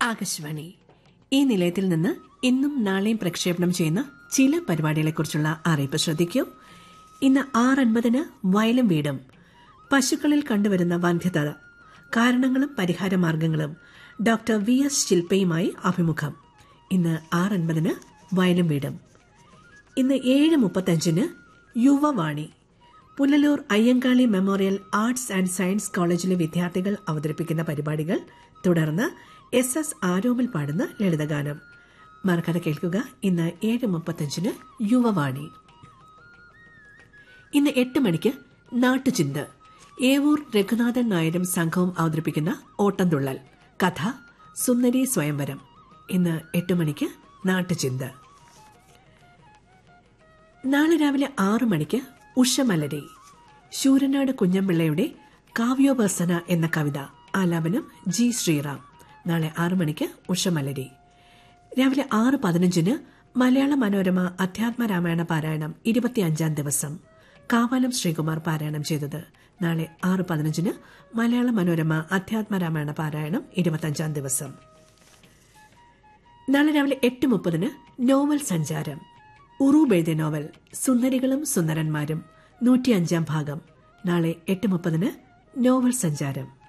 ആകാശവാണി ഈ നിലയത്തിൽ നിന്ന് ഇന്നും നാളെയും പ്രക്ഷേപണം ചെയ്യുന്ന ചില പരിപാടികളെക്കുറിച്ചുള്ള അറിയിപ്പ് ശ്രദ്ധിക്കൂ ഇന്ന് ആറ് അൻപതിന് വയലും വീടും പശുക്കളിൽ കണ്ടുവരുന്ന വന്ധ്യത കാരണങ്ങളും പരിഹാരമാർഗങ്ങളും ഡോക്ടർ വി എസ് ശില്പയുമായി അഭിമുഖം ഇന്ന് ആറ് അൻപതിന് വയലും വീടും ഇന്ന് ഏഴ് മുപ്പത്തഞ്ചിന് Yuvavani Punalur Ayyankali memorial arts and science കോളേജിലെ വിദ്യാർത്ഥികൾ അവതരിപ്പിക്കുന്ന പരിപാടികൾ തുടർന്ന് എസ് എസ് ആരോമിൽ പാടുന്ന ലളിതഗാനം മറക്കാതെ കേൾക്കുക ഇന്ന് ഏഴ് മുപ്പത്തഞ്ചിന് യുവവാണി ഇന്ന് എട്ട് മണിക്ക് നാട്ടുചിന്ത ഏവൂർ രഘുനാഥൻ നായരും സംഘവും അവതരിപ്പിക്കുന്ന ഓട്ടംതുള്ളൽ കഥ സുന്ദരി സ്വയംവരം ഇന്ന് എട്ട് മണിക്ക് നാട്ടുചിന്ത നാളെ രാവിലെ ആറു മണിക്ക് ഉഷമലരി ശൂരനാട് കുഞ്ഞമ്പിള്ളയുടെ കാവ്യോപാസന എന്ന കവിത ആലാപനം ജി ശ്രീറാം നാളെ ആറു മണിക്ക് ഉഷമലരി രാവിലെ ആറ് പതിനഞ്ചിന് മലയാള മനോരമ അധ്യാത്മ രാമായണ പാരായണം ഇരുപത്തിയഞ്ചാം ദിവസം കാവാലം ശ്രീകുമാർ പാരായണം ചെയ്തത് നാളെ ആറ് പതിനഞ്ചിന് മലയാള മനോരമ അധ്യാത്മ രാമായണ പാരായണം ഇരുപത്തിയഞ്ചാം ദിവസം നാളെ രാവിലെ എട്ട് മുപ്പതിന് നോവൽ സഞ്ചാരം ഉറൂബ് എഴുതിയ നോവൽ സുന്ദരികളും സുന്ദരന്മാരും നൂറ്റിയഞ്ചാം ഭാഗം നാളെ എട്ട് മുപ്പതിന് നോവൽ സഞ്ചാരം